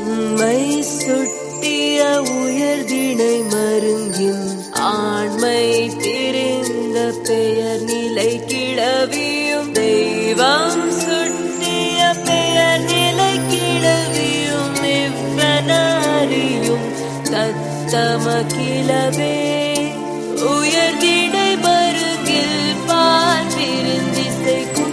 உண்மை சுட்டிய உயர்திணை மருங்கின் ஆண்மை திரிந்த பெயர் நிலை கிளவியும் தெய்வம் சுட்டிய பெயர் நிலை கிளவியும் இவ்வனாரியும் தத்தம கிளவே உயர்திடை மருங்கில் பால் விருந்திசைக்கும்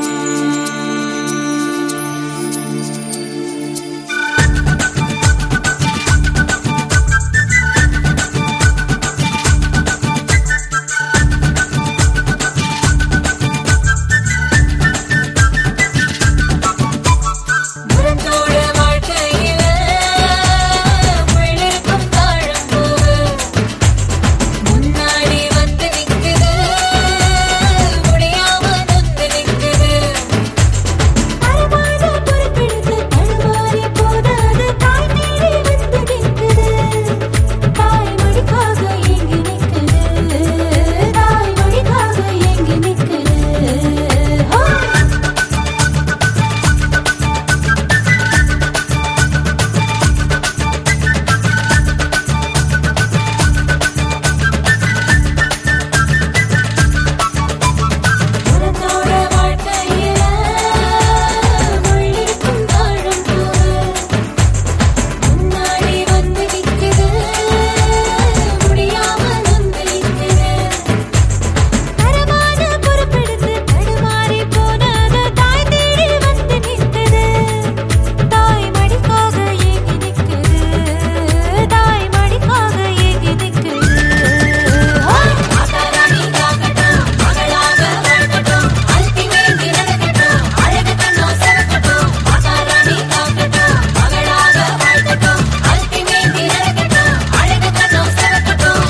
முரண்டோட வாழ்க்கையில விழுக்கும் தாழம்பூவு முன்னாடி வந்து நிக்குது முடியாம நொந்து நிக்குது அறமான பொறுப்பெடுத்து தடுமாறி போதாது தாய் மீறி வந்து நிக்குது தாய் மொழிக்காக ஏங்கி நிக்குது தாய் மொழிக்காக ஏங்கி நிக்குது ஹோ முரத்தோட வாழ்க்கையில முள்ளிருக்கும் தாழம்பூவு முன்னாடி வந்து நிக்குது முடியாம நொந்து நிக்குது தரமான பொறுப்பெடுத்து தடுமாறி போனது தாய் தேடி வந்து நிக்குது தாய் மடிக்காக ஏங்கி நிக்குது தாய் மடிக்காக ஏங்கி நிக்குது மாதாராணி காக்கட்டும் மகளாக வாழ்க்கட்டும் அல்டிமேட் நடக்கட்டும் அழகு கண்ணோ சிறக்கட்டும் மாதாராணி காக்கட்டும் மகளாக வாழ்க்கட்டும் அல்டிமேட் நடக்கட்டும் அழகு கண்ணோ சிறக்கட்டும்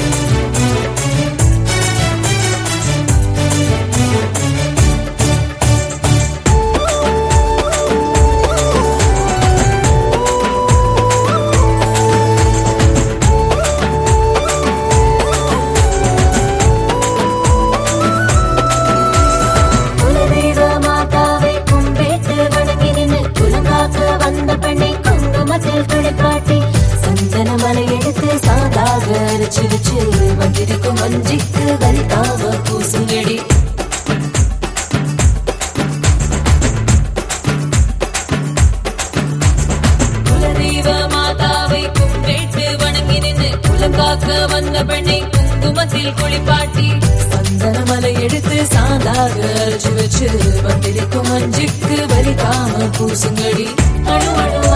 குலதெய்வ மாதாவை கும்பிட்டு வணங்கி நின்று குலங்காக்க வந்த பெண்ணை குங்குமத்தில் குளிப்பாட்டி சந்தன மலை எடுத்து சாதாக அரைச்சு வச்சு வந்திருக்கும் வஞ்சிக்கு வலிக்காம பூசுங்கடி குலதெய்வ மாதாவை கும்பிட்டு வணங்கி நின்று குலங்காக்க வந்த பெண்ணை குங்குமத்தில் குளிப்பாட்டி சந்தன மலை எடுத்து சாந்தாக அரைச்சு வச்சு வந்திருக்கும் மஞ்சுக்கு வலிக்காம பூசுங்கடி அணு அணு